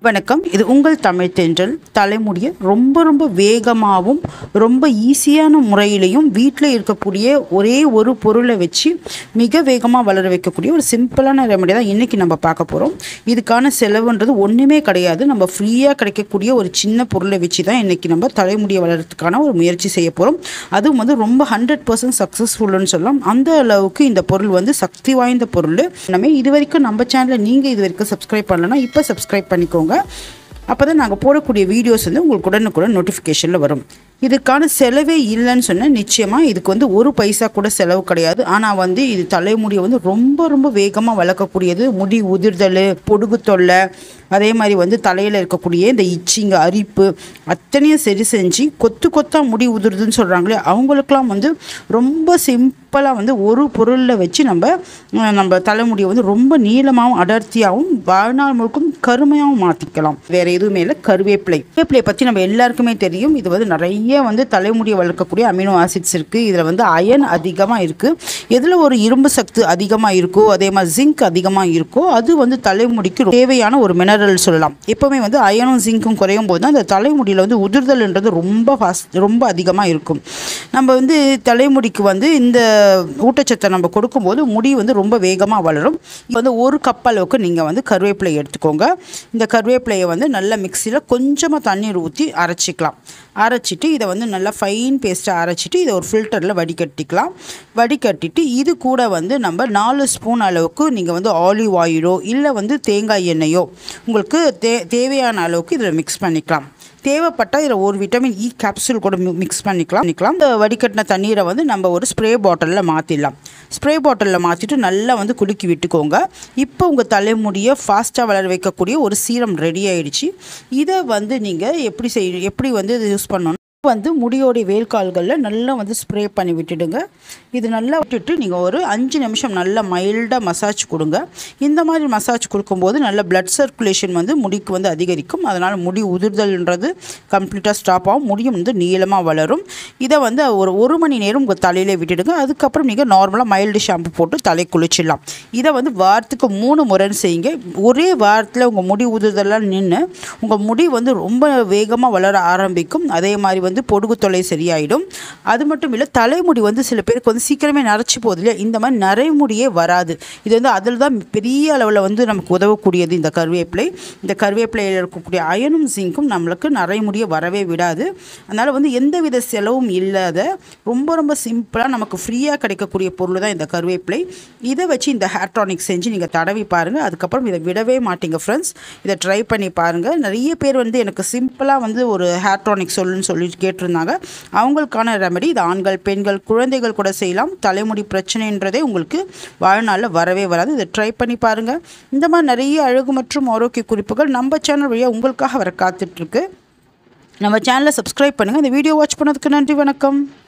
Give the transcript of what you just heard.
வணக்கம் இது உங்கள் தமிழ் தென்றல் தலைமுடியை ரொம்ப ரொம்ப வேகமாகவும் ரொம்ப ஈஸியான முறையிலையும் வீட்டில் இருக்கக்கூடிய ஒரே ஒரு பொருளை வச்சு மிக வேகமாக வளர வைக்கக்கூடிய ஒரு சிம்பிளான ரெமெடி தான் இன்றைக்கி நம்ம பார்க்க போகிறோம் இதுக்கான செலவுன்றது ஒன்றுமே கிடையாது நம்ம ஃப்ரீயாக கிடைக்கக்கூடிய ஒரு சின்ன பொருளை வச்சு தான் இன்றைக்கி நம்ம தலைமுடியை வளர்கிறதுக்கான ஒரு முயற்சி செய்ய போகிறோம் அதுவும் வந்து ரொம்ப ஹண்ட்ரட் பர்சன்ட் சக்ஸஸ்ஃபுல்லுன்னு சொல்லலாம் அந்த அளவுக்கு இந்த பொருள் வந்து சக்தி வாய்ந்த பொருள் நம்ம இது வரைக்கும் நம்ம சேனலில் நீங்கள் இது வரைக்கும் சப்ஸ்கிரைப் பண்ணலன்னா இப்போ சப்ஸ்கிரைப் பண்ணிக்கோங்க அப்போ தான் நாங்கள் போடக்கூடிய வீடியோஸ் வந்து உங்களுக்கு உடனுக்குடன் நோட்டிஃபிகேஷனில் வரும் இதுக்கான செலவே இல்லைன்னு சொன்னால் நிச்சயமாக இதுக்கு வந்து ஒரு பைசா கூட செலவு கிடையாது ஆனால் வந்து இது தலைமுடியை வந்து ரொம்ப ரொம்ப வேகமாக வளர்க்கக்கூடியது முடி உதிர்தல் பொடுகு தொல்லை அதே மாதிரி வந்து தலையில் இருக்கக்கூடிய இந்த இச்சிங்க அரிப்பு அத்தனையும் சரி செஞ்சு கொத்து கொத்தாக முடி உதிருதுன்னு சொல்கிறாங்களே அவங்களுக்கெல்லாம் வந்து ரொம்ப சிம்பிளாக வந்து ஒரு பொருளில் வச்சு நம்ம அஹ், நம்ம தலைமுடியை வந்து ரொம்ப நீளமாகவும் அடர்த்தியாகவும் வாழ்நாள் முழுக்கும் கருமையாகவும் மாற்றிக்கலாம் வேறு எதுவுமே இல்லை கருவேப்பிலை கருவேப்பிலையை பற்றி நம்ம எல்லாருக்குமே தெரியும் இது வந்து நிறைய வந்து தலைமுடியை வளர்க்கக்கூடிய அமினோ ஆசிட்ஸ் இருக்குது இதில் வந்து அயன் அதிகமாக இருக்குது எதில் ஒரு இரும்பு சத்து அதிகமாக இருக்கோ அதே மாதிரி ஜிங்க் அதிகமாக இருக்கோ அது வந்து தலைமுடிக்கு தேவையான ஒரு மினரல் சொல்லலாம் எப்போவுமே வந்து அயனும் ஜிங்க்கும் குறையும் போது தான் அந்த தலைமுடியில் வந்து உதிர்தல்ன்றது ரொம்ப ஃபாஸ்ட் ரொம்ப அதிகமாக இருக்கும் நம்ம வந்து தலைமுடிக்கு வந்து இந்த ஊட்டச்சத்தை நம்ம கொடுக்கும்போது முடி வந்து ரொம்ப வேகமாக வளரும் இப்போ வந்து ஒரு கப் அளவுக்கு நீங்கள் வந்து கருவேப்பிலை எடுத்துக்கோங்க இந்த கருவேப்பிலையை வந்து நல்லா மிக்சியில் கொஞ்சமாக தண்ணீர் ஊற்றி அரைச்சிக்கலாம் அரைச்சிட்டு இதை வந்து நல்லா ஃபைன் பேஸ்ட்டாக அரைச்சிட்டு இதை ஒரு ஃபில்டரில் வடிகட்டிக்கலாம் வடிகட்டிட்டு இது கூட வந்து நம்ம நாலு ஸ்பூன் அளவுக்கு நீங்கள் வந்து ஆலிவ் ஆயிலோ இல்லை வந்து தேங்காய் எண்ணெயோ உங்களுக்கு தே தேவையான அளவுக்கு இதில் மிக்ஸ் பண்ணிக்கலாம் தேவைப்பட்டால் இதில் ஒரு விட்டமின் இ கேப்சூல் கூட மிக்ஸ் பண்ணிக்கலாம் பண்ணிக்கலாம் இந்த வடிகட்டின தண்ணீரை வந்து நம்ம ஒரு ஸ்ப்ரே பாட்டிலில் மாற்றிடலாம் ஸ்ப்ரே பாட்டிலில் மாற்றிட்டு நல்லா வந்து குலுக்கி விட்டுக்கோங்க இப்போ உங்கள் தலைமுடியை ஃபாஸ்ட்டாக வளர வைக்கக்கூடிய ஒரு சீரம் ரெடி ஆயிடுச்சு இதை வந்து நீங்கள் எப்படி செய் எப்படி வந்து இது யூஸ் பண்ணணும் வந்து முடியோடைய வேல்கால்களில் நல்லா வந்து ஸ்ப்ரே பண்ணி விட்டுடுங்க இது நல்லா விட்டுட்டு நீங்கள் ஒரு அஞ்சு நிமிஷம் நல்லா மைல்டாக மசாஜ் கொடுங்க இந்த மாதிரி மசாஜ் கொடுக்கும்போது நல்ல blood சர்க்குலேஷன் வந்து முடிக்கு வந்து அதிகரிக்கும் அதனால் முடி உதிர்தல்ன்றது கம்ப்ளீட்டாக ஸ்டாப் ஆகும் முடியும் வந்து நீளமாக வளரும் இதை வந்து ஒரு ஒரு மணி நேரம் உங்கள் தலையிலே விட்டுடுங்க அதுக்கப்புறம் நீங்கள் நார்மலாக மைல்டு ஷாம்பு போட்டு தலை குளிச்சிடலாம் இதை வந்து வாரத்துக்கு மூணு முறைன்னு செய்யுங்க ஒரே வாரத்தில் உங்கள் முடி உதிர்தெல்லாம் நின்று உங்கள் முடி வந்து ரொம்ப வேகமாக வளர ஆரம்பிக்கும் அதே மாதிரி வந்து பொடுகு தொல்லை சரியாயிடும் அது மட்டும் இல்லை தலைமுடி வந்து சில பேருக்கு வந்து சீக்கிரமே நரைச்சி போகுது இல்லையா இந்த மாதிரி நரைமுடியே வராது இது வந்து அதில் தான் பெரிய அளவில் வந்து நமக்கு உதவக்கூடியது இந்த கருவேப்பிலை இந்த கருவேப்பிலையில் இருக்கக்கூடிய அயனும் ஜிங்க்கும் நம்மளுக்கு நரைமுடியை வரவே விடாது அதனால் வந்து எந்தவித செலவும் இல்லாத ரொம்ப ரொம்ப சிம்பிளாக நமக்கு ஃப்ரீயாக கிடைக்கக்கூடிய பொருள் தான் இந்த கருவேப்பிலை இதை வச்சு இந்த ஹேர் டானிக் செஞ்சு நீங்கள் தடவி பாருங்கள் அதுக்கப்புறம் இதை விடவே மாட்டீங்க ஃப்ரெண்ட்ஸ் இதை ட்ரை பண்ணி பாருங்கள் நிறைய பேர் வந்து எனக்கு சிம்பிளாக வந்து ஒரு ஹேர் டானிக் சொல்லுன்னு சொல்லி கேட்டிருந்தாங்க அவங்களுக்கான ரெமெடி இது ஆண்கள் பெண்கள் குழந்தைகள் கூட செய்யலாம் தலைமுடி பிரச்சனைன்றதே உங்களுக்கு வாழ்நாளில் வரவே வராது இதை ட்ரை பண்ணி பாருங்கள் இந்த மாதிரி நிறைய அழகு மற்றும் ஆரோக்கிய குறிப்புகள் நம்ம சேனல் வழியாக உங்களுக்காக வர காத்துட்ருக்கு நம்ம சேனலை சப்ஸ்கிரைப் பண்ணுங்கள் இந்த வீடியோ வாட்ச் பண்ணதுக்கு நன்றி வணக்கம்